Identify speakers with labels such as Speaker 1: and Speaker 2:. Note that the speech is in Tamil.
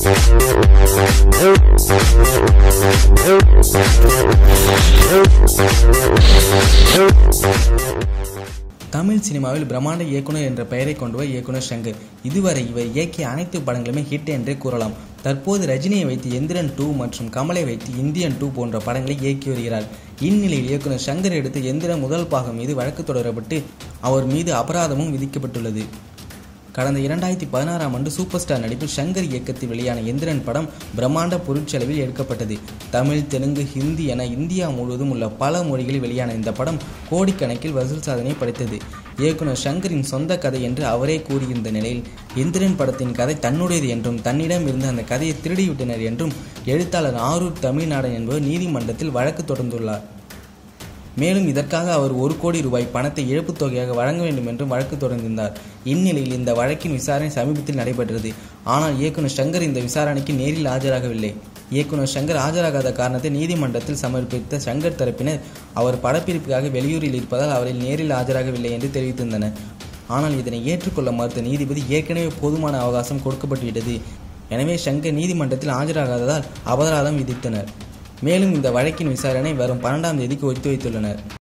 Speaker 1: தமிழ் சினிமாவில் பிரம்மாண்ட இயக்குனர் என்ற பெயரை கொண்டவர் இயக்குனர் சங்கர் இதுவரை இவர் இயக்கிய அனைத்து படங்களுமே ஹிட் என்றே கூறலாம் தற்போது ரஜினியை வைத்து எந்திரன் டூ மற்றும் கமலை வைத்து இந்தியன் டூ போன்ற படங்களை இயக்கி வருகிறார் இந்நிலையில் இயக்குனர் சங்கர் எடுத்த எந்திரன் முதல் பாகம் மீது வழக்கு தொடரப்பட்டு அவர் மீது அபராதமும் விதிக்கப்பட்டுள்ளது கடந்த இரண்டாயிரத்தி பதினாறாம் ஆண்டு சூப்பர் ஸ்டார் நடிப்பில் சங்கர் இயக்கத்தில் வெளியான எந்திரன் படம் பிரம்மாண்ட பொருட்செலவில் எடுக்கப்பட்டது தமிழ் தெலுங்கு ஹிந்தி என இந்தியா முழுவதும் உள்ள பல மொழிகளில் வெளியான இந்த படம் கோடிக்கணக்கில் வசூல் சாதனை படைத்தது இயக்குனர் சங்கரின் சொந்த கதை என்று அவரே கூறியிருந்த நிலையில் எந்திரன் படத்தின் கதை தன்னுடையது என்றும் தன்னிடம் இருந்து அந்த கதையை திருடிவிட்டனர் என்றும் எழுத்தாளர் ஆரூர் தமிழ்நாடன் என்பவர் நீதிமன்றத்தில் வழக்கு தொடர்ந்துள்ளார் மேலும் இதற்காக அவர் ஒரு கோடி ரூபாய் பணத்தை இழப்புத் தொகையாக வழங்க வேண்டும் என்றும் வழக்கு தொடர்ந்திருந்தார் இந்நிலையில் இந்த வழக்கின் விசாரணை சமீபத்தில் நடைபெற்றது ஆனால் இயக்குனர் சங்கர் இந்த விசாரணைக்கு நேரில் ஆஜராகவில்லை இயக்குனர் சங்கர் ஆஜராகாத காரணத்தை நீதிமன்றத்தில் சமர்ப்பித்த சங்கர் தரப்பினர் அவர் படப்பிடிப்புக்காக வெளியூரில் இருப்பதால் அவரை நேரில் ஆஜராகவில்லை என்று தெரிவித்திருந்தனர் ஆனால் இதனை ஏற்றுக்கொள்ள மறுத்த நீதிபதி ஏற்கனவே போதுமான அவகாசம் கொடுக்கப்பட்டுவிட்டது எனவே சங்கர் நீதிமன்றத்தில் ஆஜராகாததால் அபராதம் விதித்தனர் மேலும் இந்த வழக்கின் விசாரணை வரும் பன்னெண்டாம் தேதிக்கு ஒத்திவைத்துள்ளனர்